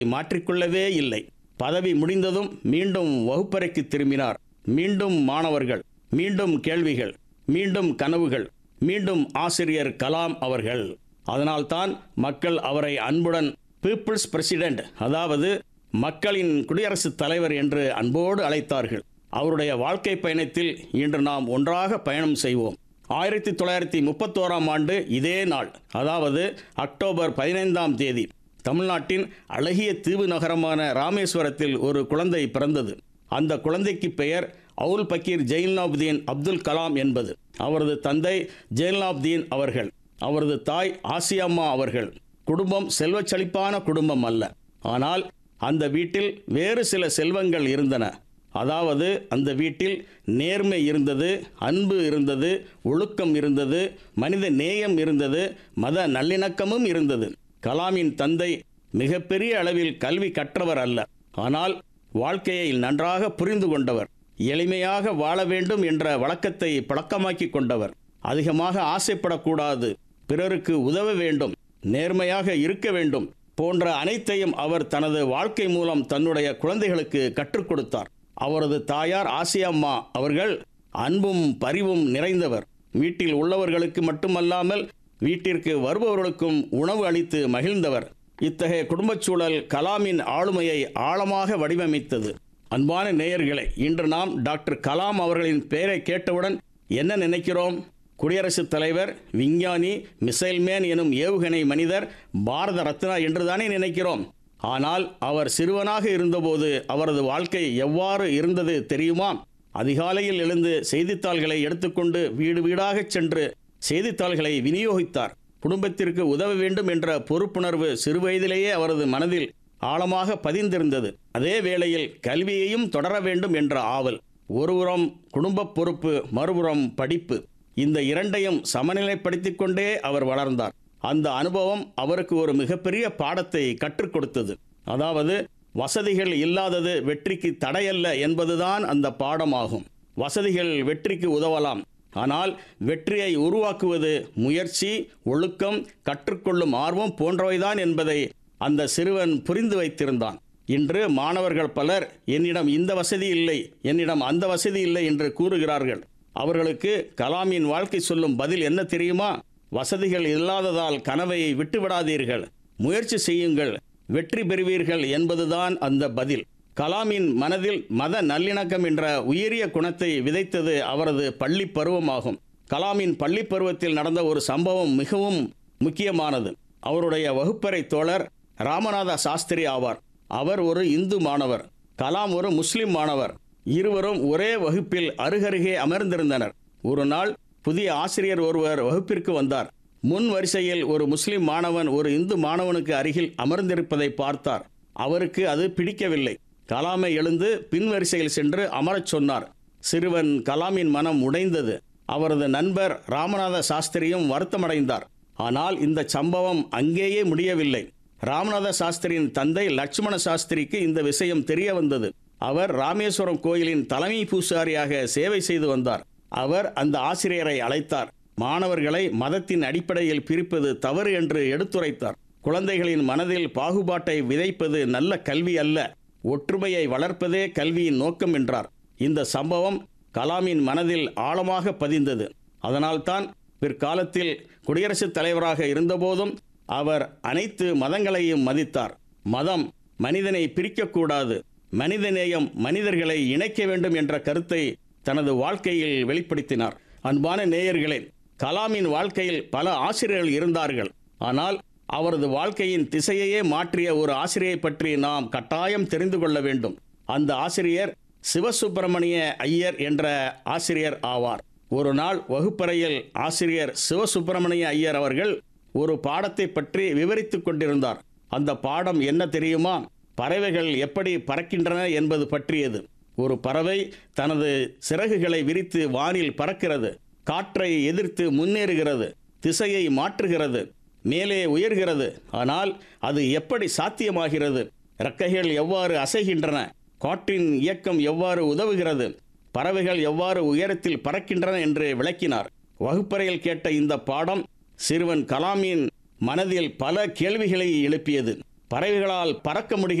மாற்றிக்கொள்ளவே இல்லை பதவி முடிந்ததும் மீண்டும் வகுப்பறைக்கு திரும்பினார் மீண்டும் மாணவர்கள் மீண்டும் கேள்விகள் மீண்டும் கனவுகள் மீண்டும் ஆசிரியர் கலாம் அவர்கள் அதனால்தான் மக்கள் அவரை அன்புடன் பீப்புள்ஸ் பிரசிடென்ட் அதாவது மக்களின் குடியரசுத் தலைவர் என்று அன்போடு அழைத்தார்கள் அவருடைய வாழ்க்கை பயணத்தில் இன்று நாம் ஒன்றாக பயணம் செய்வோம் ஆயிரத்தி தொள்ளாயிரத்தி முப்பத்தோராம் ஆண்டு இதே நாள் அதாவது அக்டோபர் பதினைந்தாம் தேதி தமிழ்நாட்டின் அழகிய தீவு நகரமான ராமேஸ்வரத்தில் ஒரு குழந்தை பிறந்தது அந்த குழந்தைக்கு பெயர் அவுல் பக்கீர் ஜெயின்லாப்தீன் அப்துல் கலாம் என்பது அவரது தந்தை ஜெயின்லாப்தீன் அவர்கள் அவரது தாய் ஆசியம்மா அவர்கள் குடும்பம் செல்வச் செழிப்பான குடும்பம் அல்ல ஆனால் அந்த வீட்டில் வேறு சில செல்வங்கள் இருந்தன அதாவது அந்த வீட்டில் நேர்மை இருந்தது அன்பு இருந்தது ஒழுக்கம் இருந்தது மனித நேயம் இருந்தது மத நல்லிணக்கமும் இருந்தது கலாமின் தந்தை மிகப்பெரிய அளவில் கல்வி கற்றவர் அல்ல ஆனால் வாழ்க்கையை நன்றாக புரிந்து கொண்டவர் எளிமையாக வாழ வேண்டும் என்ற வழக்கத்தை பழக்கமாக்கி கொண்டவர் அதிகமாக ஆசைப்படக்கூடாது பிறருக்கு உதவ வேண்டும் நேர்மையாக இருக்க வேண்டும் போன்ற அனைத்தையும் அவர் தனது வாழ்க்கை மூலம் தன்னுடைய குழந்தைகளுக்கு கற்றுக் கொடுத்தார் அவரது தாயார் ஆசியம்மா அவர்கள் அன்பும் பரிவும் நிறைந்தவர் வீட்டில் உள்ளவர்களுக்கு மட்டுமல்லாமல் வீட்டிற்கு வருபவர்களுக்கும் உணவு அளித்து மகிழ்ந்தவர் இத்தகைய குடும்பச் சூழல் கலாமின் ஆளுமையை ஆழமாக வடிவமைத்தது அன்பான நேயர்களே இன்று நாம் டாக்டர் கலாம் அவர்களின் பெயரை கேட்டவுடன் என்ன நினைக்கிறோம் குடியரசுத் தலைவர் விஞ்ஞானி மிசைல்மேன் எனும் ஏவுகணை மனிதர் பாரத ரத்னா என்றுதானே நினைக்கிறோம் ஆனால் அவர் சிறுவனாக இருந்தபோது அவரது வாழ்க்கை எவ்வாறு இருந்தது தெரியுமா அதிகாலையில் எழுந்து செய்தித்தாள்களை எடுத்துக்கொண்டு வீடு வீடாகச் சென்று செய்தித்தாள்களை விநியோகித்தார் குடும்பத்திற்கு உதவ வேண்டும் என்ற பொறுப்புணர்வு சிறுவயதிலேயே அவரது மனதில் ஆழமாக பதிந்திருந்தது அதே வேளையில் கல்வியையும் தொடர வேண்டும் என்ற ஆவல் ஒருபுறம் குடும்பப் பொறுப்பு மறுபுறம் படிப்பு இந்த இரண்டையும் சமநிலைப்படுத்திக் கொண்டே அவர் வளர்ந்தார் அந்த அனுபவம் அவருக்கு ஒரு மிகப்பெரிய பாடத்தை கற்றுக் கொடுத்தது அதாவது வசதிகள் இல்லாதது வெற்றிக்கு தடையல்ல என்பதுதான் அந்த பாடமாகும் வசதிகள் வெற்றிக்கு உதவலாம் ஆனால் வெற்றியை உருவாக்குவது முயற்சி ஒழுக்கம் கற்றுக்கொள்ளும் ஆர்வம் போன்றவைதான் என்பதை அந்த சிறுவன் புரிந்து வைத்திருந்தான் இன்று மாணவர்கள் பலர் என்னிடம் இந்த வசதி இல்லை என்னிடம் அந்த வசதி இல்லை என்று கூறுகிறார்கள் அவர்களுக்கு கலாமின் வாழ்க்கை சொல்லும் பதில் என்ன தெரியுமா வசதிகள் இல்லாததால் கனவை விட்டுவிடாதீர்கள் முயற்சி செய்யுங்கள் வெற்றி பெறுவீர்கள் என்பதுதான் அந்த பதில் கலாமின் மனதில் மத நல்லிணக்கம் என்ற உயரிய குணத்தை விதைத்தது அவரது பள்ளி பருவமாகும் கலாமின் பள்ளி பருவத்தில் நடந்த ஒரு சம்பவம் மிகவும் முக்கியமானது அவருடைய வகுப்பறை தோழர் ராமநாத சாஸ்திரி ஆவார் அவர் ஒரு இந்து மாணவர் கலாம் ஒரு முஸ்லிம் மாணவர் இருவரும் ஒரே வகுப்பில் அருகருகே அமர்ந்திருந்தனர் ஒரு நாள் புதிய ஆசிரியர் ஒருவர் வகுப்பிற்கு வந்தார் முன் வரிசையில் ஒரு முஸ்லிம் மாணவன் ஒரு இந்து மாணவனுக்கு அருகில் அமர்ந்திருப்பதை பார்த்தார் அவருக்கு அது பிடிக்கவில்லை கலாமை எழுந்து பின் வரிசையில் சென்று அமரச் சொன்னார் சிறுவன் கலாமின் மனம் உடைந்தது அவரது நண்பர் ராமநாத சாஸ்திரியும் வருத்தமடைந்தார் ஆனால் இந்த சம்பவம் அங்கேயே முடியவில்லை ராமநாத சாஸ்திரியின் தந்தை லட்சுமண சாஸ்திரிக்கு இந்த விஷயம் தெரிய வந்தது அவர் ராமேஸ்வரம் கோயிலின் தலைமை பூசாரியாக சேவை செய்து வந்தார் அவர் அந்த ஆசிரியரை அழைத்தார் மாணவர்களை மதத்தின் அடிப்படையில் பிரிப்பது தவறு என்று எடுத்துரைத்தார் குழந்தைகளின் மனதில் பாகுபாட்டை விதைப்பது நல்ல கல்வி அல்ல ஒற்றுமையை வளர்ப்பதே கல்வியின் நோக்கம் என்றார் இந்த சம்பவம் கலாமின் மனதில் ஆழமாக பதிந்தது அதனால்தான் பிற்காலத்தில் குடியரசுத் தலைவராக இருந்தபோதும் அவர் அனைத்து மதங்களையும் மதித்தார் மதம் மனிதனை பிரிக்கக்கூடாது மனிதநேயம் மனிதர்களை இணைக்க வேண்டும் என்ற கருத்தை தனது வாழ்க்கையில் வெளிப்படுத்தினார் அன்பான நேயர்களே கலாமின் வாழ்க்கையில் பல ஆசிரியர்கள் இருந்தார்கள் ஆனால் அவரது வாழ்க்கையின் திசையையே மாற்றிய ஒரு ஆசிரியை பற்றி நாம் கட்டாயம் தெரிந்து கொள்ள வேண்டும் அந்த ஆசிரியர் சிவசுப்பிரமணிய ஐயர் என்ற ஆசிரியர் ஆவார் ஒரு நாள் வகுப்பறையில் ஆசிரியர் சிவசுப்பிரமணிய ஐயர் அவர்கள் ஒரு பாடத்தை பற்றி விவரித்துக் கொண்டிருந்தார் அந்த பாடம் என்ன தெரியுமா பறவைகள் எப்படி பறக்கின்றன என்பது பற்றியது ஒரு பறவை தனது சிறகுகளை விரித்து வானில் பறக்கிறது காற்றை எதிர்த்து முன்னேறுகிறது திசையை மாற்றுகிறது மேலே உயர்கிறது ஆனால் அது எப்படி சாத்தியமாகிறது இறக்கைகள் எவ்வாறு அசைகின்றன காற்றின் இயக்கம் எவ்வாறு உதவுகிறது பறவைகள் எவ்வாறு உயரத்தில் பறக்கின்றன என்று விளக்கினார் வகுப்பறையில் கேட்ட இந்த பாடம் சிறுவன் கலாமின் மனதில் பல கேள்விகளை எழுப்பியது பறவைகளால் பறக்க முடிகிறது